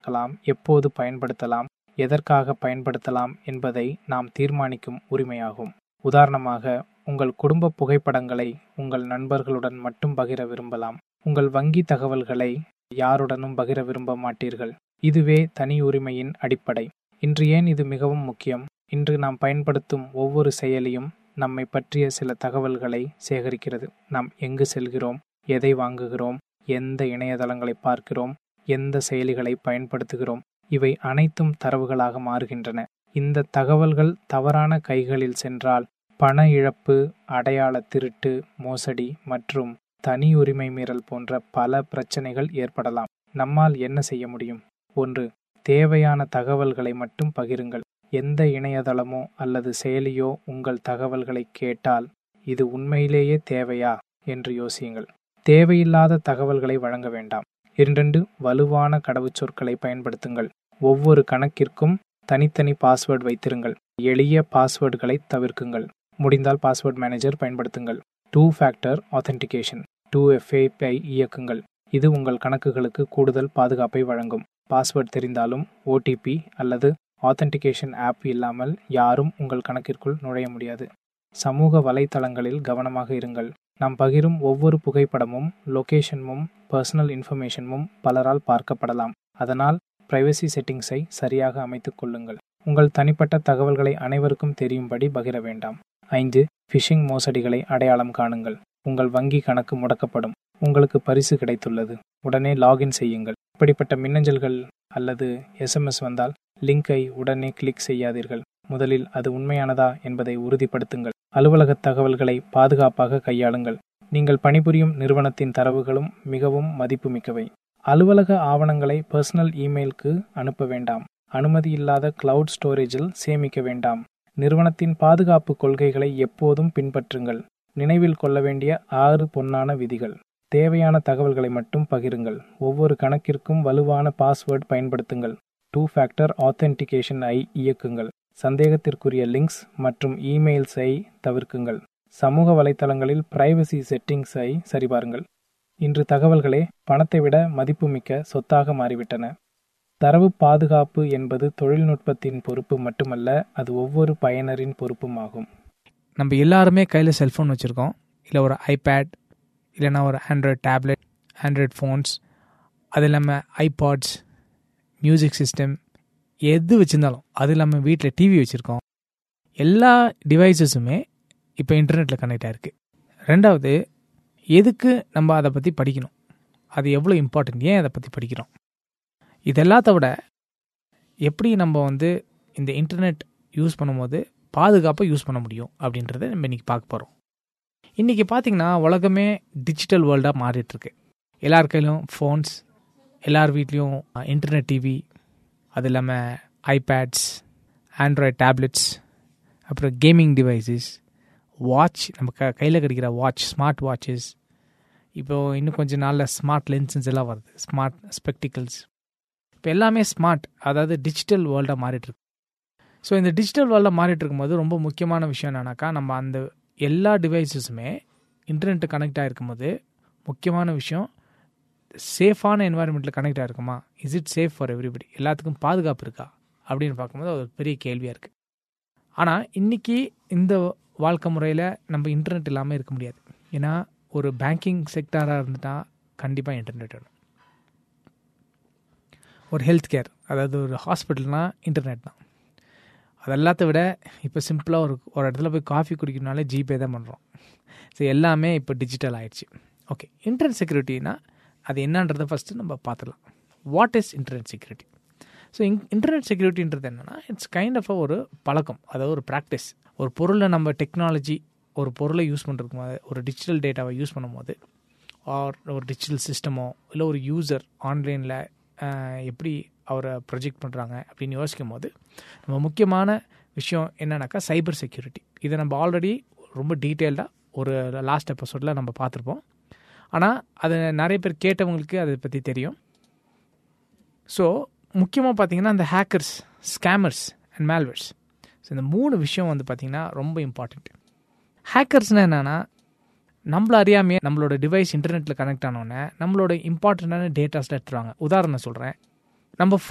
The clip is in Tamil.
பார்க்கலாம் எப்போது பயன்படுத்தலாம் எதற்காக பயன்படுத்தலாம் என்பதை நாம் தீர்மானிக்கும் உரிமையாகும் உதாரணமாக உங்கள் குடும்ப புகைப்படங்களை உங்கள் நண்பர்களுடன் மட்டும் பகிர விரும்பலாம் உங்கள் வங்கி தகவல்களை யாருடனும் பகிர விரும்ப மாட்டீர்கள் இதுவே தனி உரிமையின் அடிப்படை இன்று ஏன் இது மிகவும் முக்கியம் இன்று நாம் பயன்படுத்தும் ஒவ்வொரு செயலியும் நம்மை பற்றிய சில தகவல்களை சேகரிக்கிறது நாம் எங்கு செல்கிறோம் எதை வாங்குகிறோம் எந்த இணையதளங்களை பார்க்கிறோம் எந்த செயலிகளை பயன்படுத்துகிறோம் இவை அனைத்தும் தரவுகளாக மாறுகின்றன இந்த தகவல்கள் தவறான கைகளில் சென்றால் பண இழப்பு அடையாள திருட்டு மோசடி மற்றும் தனி உரிமை மீறல் போன்ற பல பிரச்சனைகள் ஏற்படலாம் நம்மால் என்ன செய்ய முடியும் ஒன்று தேவையான தகவல்களை மட்டும் பகிருங்கள் எந்த இணையதளமோ அல்லது செயலியோ உங்கள் தகவல்களை கேட்டால் இது உண்மையிலேயே தேவையா என்று யோசியுங்கள் தேவையில்லாத தகவல்களை வழங்க வேண்டாம் இரண்டு வலுவான கடவுச்சொற்களை பயன்படுத்துங்கள் ஒவ்வொரு கணக்கிற்கும் தனித்தனி பாஸ்வேர்டு வைத்திருங்கள் எளிய பாஸ்வேர்டுகளை தவிர்க்குங்கள் முடிந்தால் பாஸ்வேர்ட் மேனேஜர் பயன்படுத்துங்கள் டூ ஃபேக்டர் ஆத்தென்டிகேஷன் டூ எஃப்ஏஐ இயக்குங்கள் இது உங்கள் கணக்குகளுக்கு கூடுதல் பாதுகாப்பை வழங்கும் பாஸ்வேர்ட் தெரிந்தாலும் ஓடிபி அல்லது ஆத்தென்டிகேஷன் ஆப் இல்லாமல் யாரும் உங்கள் கணக்கிற்குள் நுழைய முடியாது சமூக வலைத்தளங்களில் கவனமாக இருங்கள் நாம் பகிரும் ஒவ்வொரு புகைப்படமும் லொகேஷனும் பர்சனல் இன்ஃபர்மேஷனும் பலரால் பார்க்கப்படலாம் அதனால் பிரைவசி செட்டிங்ஸை சரியாக அமைத்துக் கொள்ளுங்கள் உங்கள் தனிப்பட்ட தகவல்களை அனைவருக்கும் தெரியும்படி பகிர வேண்டாம் ஐந்து ஃபிஷிங் மோசடிகளை அடையாளம் காணுங்கள் உங்கள் வங்கி கணக்கு முடக்கப்படும் உங்களுக்கு பரிசு கிடைத்துள்ளது உடனே லாகின் செய்யுங்கள் இப்படிப்பட்ட மின்னஞ்சல்கள் அல்லது எஸ்எம்எஸ் வந்தால் லிங்கை உடனே கிளிக் செய்யாதீர்கள் முதலில் அது உண்மையானதா என்பதை உறுதிப்படுத்துங்கள் அலுவலக தகவல்களை பாதுகாப்பாக கையாளுங்கள் நீங்கள் பணிபுரியும் நிறுவனத்தின் தரவுகளும் மிகவும் மதிப்புமிக்கவை அலுவலக ஆவணங்களை பர்சனல் இமெயிலுக்கு அனுப்ப வேண்டாம் அனுமதி இல்லாத கிளவுட் ஸ்டோரேஜில் சேமிக்க வேண்டாம் நிறுவனத்தின் பாதுகாப்பு கொள்கைகளை எப்போதும் பின்பற்றுங்கள் நினைவில் கொள்ள வேண்டிய ஆறு பொன்னான விதிகள் தேவையான தகவல்களை மட்டும் பகிருங்கள் ஒவ்வொரு கணக்கிற்கும் வலுவான பாஸ்வேர்டு பயன்படுத்துங்கள் டூ ஃபேக்டர் ஆத்தென்டிகேஷன் ஐ இயக்குங்கள் சந்தேகத்திற்குரிய லிங்க்ஸ் மற்றும் இமெயில்ஸை தவிர்க்குங்கள் சமூக வலைத்தளங்களில் பிரைவசி செட்டிங்ஸை சரிபாருங்கள் இன்று தகவல்களே பணத்தை விட மதிப்புமிக்க சொத்தாக மாறிவிட்டன தரவு பாதுகாப்பு என்பது தொழில்நுட்பத்தின் பொறுப்பு மட்டுமல்ல அது ஒவ்வொரு பயனரின் பொறுப்பும் ஆகும் நம்ம எல்லாருமே கையில் செல்ஃபோன் வச்சுருக்கோம் இல்லை ஒரு ஐபேட் இல்லைனா ஒரு ஆண்ட்ராய்ட் டேப்லெட் ஆண்ட்ராய்ட் ஃபோன்ஸ் அது இல்லாமல் ஐபாட்ஸ் மியூசிக் சிஸ்டம் எது வச்சுருந்தாலும் அது இல்லாமல் வீட்டில் டிவி வச்சுருக்கோம் எல்லா டிவைசஸுமே இப்போ இன்டர்நெட்டில் கனெக்ட் ஆகிருக்கு ரெண்டாவது எதுக்கு நம்ம அதை பற்றி படிக்கணும் அது எவ்வளோ இம்பார்ட்டன்ட் ஏன் அதை பற்றி படிக்கிறோம் இது எல்லாத்த விட எப்படி நம்ம வந்து இந்த இன்டர்நெட் யூஸ் பண்ணும்போது பாதுகாப்பாக யூஸ் பண்ண முடியும் அப்படின்றத நம்ம இன்றைக்கி பார்க்க போகிறோம் இன்றைக்கி பார்த்திங்கன்னா உலகமே டிஜிட்டல் வேர்ல்டாக மாறிட்டுருக்கு எல்லார் கையிலும் ஃபோன்ஸ் எல்லார் வீட்லேயும் இன்டர்நெட் டிவி அது இல்லாமல் ஐபேட்ஸ் ஆண்ட்ராய்ட் டேப்லெட்ஸ் அப்புறம் கேமிங் டிவைசஸ் வாட்ச் நம்ம க கையில் கிடைக்கிற வாட்ச் ஸ்மார்ட் வாட்சஸ் இப்போது இன்னும் கொஞ்சம் நாளில் ஸ்மார்ட் லென்சஸ் எல்லாம் வருது ஸ்மார்ட் ஸ்பெக்டிக்கல்ஸ் இப்போ எல்லாமே ஸ்மார்ட் அதாவது டிஜிட்டல் வேர்ல்டாக மாறிட்டுருக்கு ஸோ இந்த டிஜிட்டல் வேர்ல்டில் மாறிட்டு இருக்கும்போது ரொம்ப முக்கியமான விஷயம் என்னன்னாக்கா நம்ம அந்த எல்லா டிவைசஸுமே இன்டர்நெட்டு கனெக்ட் ஆகிருக்கும்போது முக்கியமான விஷயம் சேஃபான என்வாயன்மெண்ட்டில் கனெக்ட் ஆகிருக்குமா is it safe for everybody எல்லாத்துக்கும் பாதுகாப்பு இருக்கா அப்படின்னு பார்க்கும்போது அது ஒரு பெரிய கேள்வியாக இருக்குது ஆனால் இன்றைக்கி இந்த வாழ்க்கை முறையில் நம்ம இன்டர்நெட் இல்லாமல் இருக்க முடியாது ஏன்னா ஒரு பேங்கிங் செக்டாராக இருந்துட்டால் கண்டிப்பாக இன்டர்நெட் வேணும் ஒரு ஹெல்த் கேர் அதாவது ஒரு ஹாஸ்பிட்டல்னால் இன்டர்நெட் தான் அது எல்லாத்த விட இப்போ சிம்பிளாக ஒரு ஒரு இடத்துல போய் காஃபி குடிக்கணுனாலே ஜிபே தான் பண்ணுறோம் ஸோ எல்லாமே இப்போ டிஜிட்டல் ஆயிடுச்சு ஓகே இன்டர்நெட் செக்யூரிட்டினா அது என்னன்றதை ஃபஸ்ட்டு நம்ம பார்த்துலாம் what is internet security so in internet செக்யூரிட்டின்றது என்னென்னா இட்ஸ் கைண்ட் ஆஃப் ஒரு பழக்கம் அதாவது ஒரு ப்ராக்டிஸ் ஒரு பொருளை நம்ம டெக்னாலஜி ஒரு பொருளை யூஸ் பண்ணுறதுக்கு போது ஒரு டிஜிட்டல் டேட்டாவை யூஸ் பண்ணும்போது ஆர் ஒரு டிஜிட்டல் சிஸ்டமோ இல்லை ஒரு யூசர் ஆன்லைனில் எப்படி அவரை ப்ரொஜெக்ட் பண்ணுறாங்க அப்படின்னு யோசிக்கும் போது நம்ம முக்கியமான விஷயம் என்னன்னாக்கா சைபர் செக்யூரிட்டி இதை நம்ம ஆல்ரெடி ரொம்ப டீட்டெயில்டாக ஒரு லாஸ்ட் எபிசோடில் நம்ம பார்த்துருப்போம் ஆனால் அது நிறைய பேர் கேட்டவங்களுக்கு அதை பற்றி தெரியும் ஸோ முக்கியமாக பார்த்தீங்கன்னா இந்த hackers scammers and malwares so இந்த மூணு விஷயம் வந்து பார்த்திங்கன்னா ரொம்ப இம்பார்ட்டண்ட் ஹேக்கர்ஸ்னால் என்னென்னா நம்மள அறியாமையே நம்மளோட டிவைஸ் இன்டர்நெட்டில் கனெக்ட் ஆனோடனே நம்மளோட இம்பார்ட்டண்ட்டான டேட்டாஸில் எடுத்துருவாங்க உதாரணம் சொல்கிறேன் நம்ம